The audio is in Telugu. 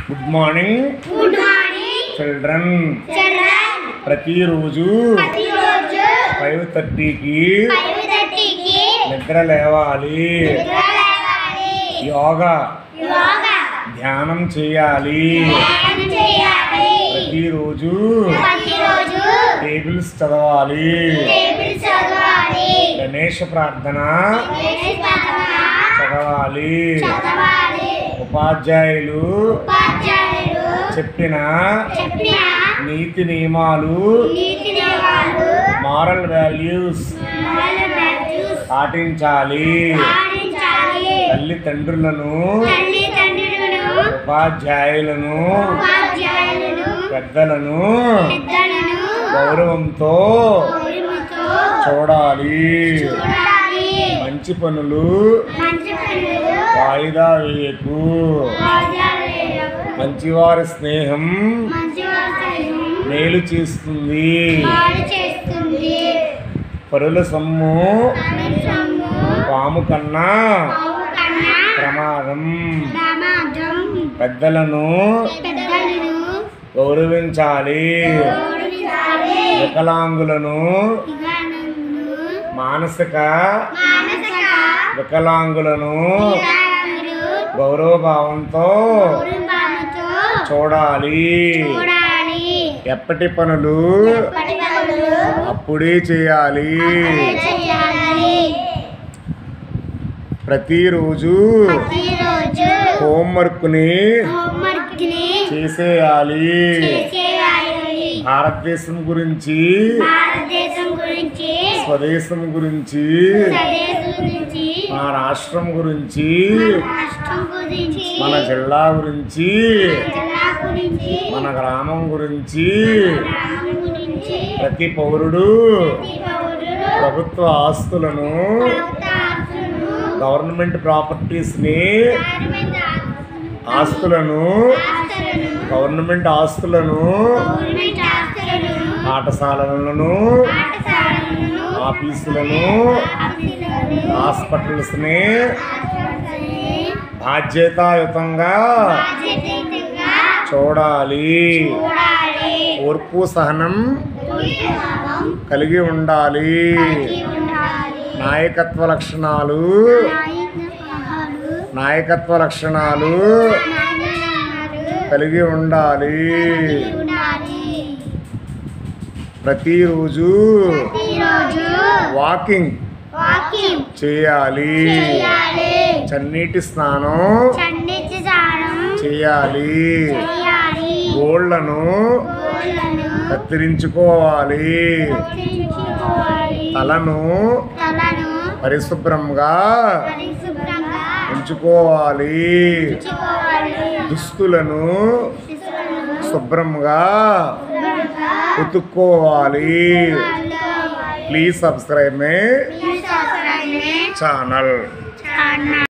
Good morning good morning children children ప్రతిరోజు ప్రతిరోజు ఫైవ్ థర్టీకి ఫైవ్ థర్టీకి నిద్ర లేవాలి నిద్ర లేవాలి యోగా యోగా ధ్యానం చేయాలి ధ్యానం చేయాలి ప్రతిరోజు ప్రతిరోజు టేబుల్స్ చదవాలి టేబుల్ చదవాలి గణేష ప్రార్థన గణేష్ ప్రార్థన చదవాలి చదవాలి ఉపాధ్యాయులు ఉపాధ్యాయులు చెప్పిన చెప్పిన నీతి నియమాలు నీతి నియమాలు మారల్ వాల్యూస్ moral values పాటించాలి పాటించాలి తల్లిదండ్రులను తల్లిదండ్రులను ఉపాధ్యాయులను ఉపాధ్యాయులను పెద్దలను పెద్దలను గౌరవంతో గౌరవంతో చూడాలి చూడాలి మంచి పనులు మంచి పనులు వాయిదా వేయకు ఉపాధ్యాయులకు మంచివారి స్నేహం మంచి వార్తలను మేలు చేస్తుంది పాడు చేస్తుంది పరుల సొమ్ము పవిత్రము పాము కన్నా ఆవు కన్నా ప్రమాదం ప్రమాదం పెద్దలను పెద్దలను గౌరవించాలి గౌరవించాలి వికలాంగులను వికలాంగులు మానసిక మానసిక వికలాంగులను వికలాంగులు గౌరవభావంతో గౌరవంతో చూడాలి చూడాలి ఎప్పటి పనులు ఎప్పటి పనులు అప్పుడే చేయాలి చేయాలి ప్రతిరోజు ప్రతిరోజు హోంవర్క్ని హోంవర్క్ ని చేసేయాలి చేయాలి భారతదేశం గురించి భారతదేశం గురించి స్వదేశం గురించి స్వదేశం గురించి మన రాష్ట్రం గురించి రాష్ట్రం గురించి మన జిల్లా గురించి జిల్లా గురించి మన గ్రామం గురించి గ్రామం గురించి ప్రతి పౌరుడు ప్రతి పౌరుడు ప్రభుత్వ ఆస్తులను ప్రభుత్వ ఆస్తులను గవర్నమెంట్ ప్రాపర్టీస్ని గవర్నమెంట్ ఆస్తులను ఆస్తులను గవర్నమెంట్ ఆస్తులను గవర్నమెంట్ ఆస్తులను పాఠశాలలను పాఠశాలలను ఆఫీసులను ఆఫీసులను హాస్పిటల్స్ని ఆసుపత్రులని బాధ్యతాయుతంగా బాధ్యతగా చూడాలి చూడాలి ఓర్పు సహనం ఉత్సాహం కలిగి ఉండాలి కలిగి ఉండాలి నాయకత్వ లక్షణాలు నాయకులు నాయకత్వ లక్షణాలు నాయకులు కలిగి ఉండాలి ఉండాలి ప్రతిరోజు ప్రతిరోజు వాకింగ్ వాకింగ్ చేయాలి చేయాలి చన్నీటి స్నానం చండిచి స్నానం చేయాలి చేయాలి గోళ్లను గోళ్ళను కత్తిరించుకోవాలి కత్తిరించుకోవాలి తలను తలను పరిశుభ్రంగా పరిశుభ్రంగా ఉంచుకోవాలి ఉంచుకోవాలి దుస్తులను శిశువులను శుభ్రంగా శుభ్రంగా ఉతుక్కోవాలి ఉంచుకోవాలి. ప్లీజ్ సబ్స్క్రైబ్ మే ఈ సంవత్సరాన్ని ఛానల్ చాలా